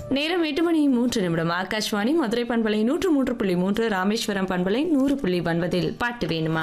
நேரம் எட்டு மணி மூன்று நிமிடம் ஆகாஷ்வாணி மதுரை பண்பலை நூற்று மூன்று புள்ளி மூன்று ராமேஸ்வரம் பண்பலை நூறு புள்ளி ஒன்பதில் பாட்டு வேணுமா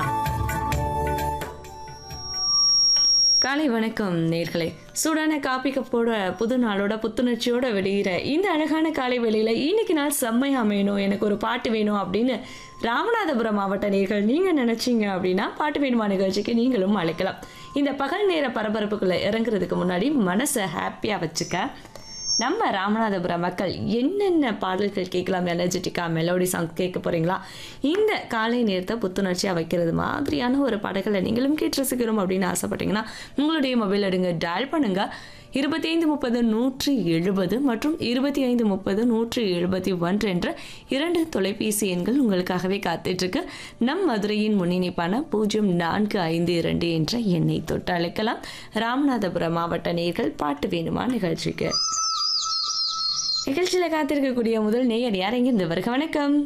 காலை வணக்கம் நேர்களே சூடான காப்பி கப்போட புது நாளோட புத்துணர்ச்சியோட வெளியிற இந்த அழகான காலை வெளியில இன்னைக்கு நாள் செம்மையா அமையணும் எனக்கு ஒரு பாட்டு வேணும் அப்படின்னு ராமநாதபுரம் மாவட்ட நேர்கள் நீங்க நினைச்சீங்க அப்படின்னா பாட்டு வேணுமா நிகழ்ச்சிக்கு நீங்களும் அழைக்கலாம் இந்த பகல் நேர பரபரப்புக்குள்ள இறங்குறதுக்கு முன்னாடி மனசை ஹாப்பியா வச்சுக்க நம்ம ராமநாதபுரம் மக்கள் என்னென்ன பாடல்கள் கேட்கலாம் எனர்ஜெட்டிக்காக மெலோடி சாங் கேட்க போறீங்களா இந்த காலை நேரத்தை புத்துணர்ச்சியாக வைக்கிறது மாதிரியான ஒரு பாடல்களை நீங்களும் கேட்டு ரசிக்கிறோம் அப்படின்னு ஆசைப்பட்டீங்கன்னா உங்களுடைய மொபைல் எடுங்க டயல் பண்ணுங்க இருபத்தி ஐந்து முப்பது நூற்றி எழுபது மற்றும் இருபத்தி ஐந்து முப்பது நூற்றி எழுபத்தி ஒன்று என்ற இரண்டு தொலைபேசி எண்கள் உங்களுக்காகவே காத்துட்ருக்கு நம் மதுரையின் முன்னிணைப்பான பூஜ்ஜியம் நான்கு ஐந்து இரண்டு என்ற எண்ணை தொட்டு அழைக்கலாம் ராமநாதபுரம் மாவட்ட நேர்கள் பாட்டு வேணுமா நிகழ்ச்சிக்கு நிகழ்ச்சியில் காத்திருக்கக்கூடிய முதல் நேயர் யார் எங்கிருந்து வருக வணக்கம்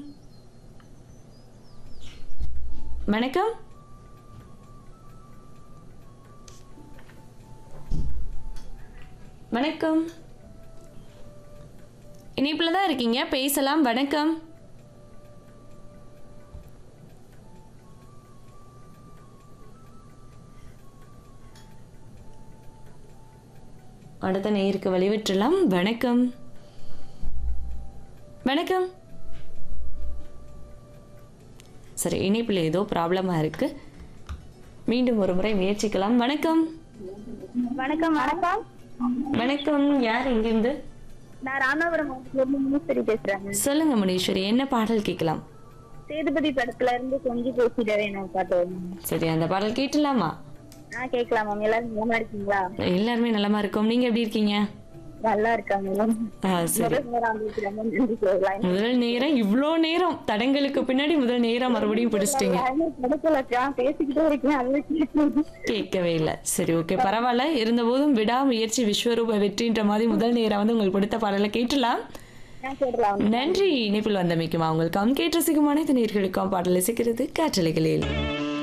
வணக்கம் வணக்கம் இணைப்பில் தான் இருக்கீங்க பேசலாம் வணக்கம் அடுத்த நேயருக்கு வழிவிட்டுலாம் வணக்கம் வணக்கம் சரி இணைப்பில் ஏதோ ப்ராப்ளமாக இருக்கு மீண்டும் ஒரு முறை முயற்சிக்கலாம் வணக்கம் வணக்கம் வணக்கம் வணக்கம் யார் எங்கிருந்து நான் ராமநாதபுரம் மாவட்டத்துல முனீஸ்வரி பேசுறேங்க சொல்லுங்க முனீஸ்வரி என்ன பாடல் கேட்கலாம் சேதுபதி படத்துல இருந்து கொஞ்சம் பேசிடவே நான் பாட்டு சரி அந்த பாடல் கேட்டலாமா நான் கேட்கலாம் மேம் எல்லாரும் நல்லா இருக்கீங்களா எல்லாருமே நலமா இருக்கோம் நீங்க எப்படி இருக்கீங்க நல்லா இருக்காங்க ஆ சரி முதல் நேரம் உங்களுக்கு ரொம்ப நன்றி சொல்லலாம் முதல் நேரம் இவ்வளோ நேரம் தடங்களுக்கு பின்னாடி முதல் நேரம் மறுபடியும் பிடிச்சிட்டீங்க யாருமே கிடைக்கல நான் பேசிக்கிட்டே இருக்கேன் அதுவே கேட்கணும் கேட்கவே இல்லை சரி ஓகே பரவாயில்ல இருந்தபோதும் விடாமுயற்சி விஸ்வரூப வெற்றின்ற மாதிரி முதல் நேரம் வந்து உங்களுக்கு பிடித்த பாடலை கேட்டலாம் நான் கேட்கலாம் நன்றி இணைப்பில் வந்தமைக்குமா உங்களுக்கு கேட்டு ரசிக்கும் அனைத்து நேர்களுக்கும் பாடல் இசைக்கிறது காற்றலைகளில்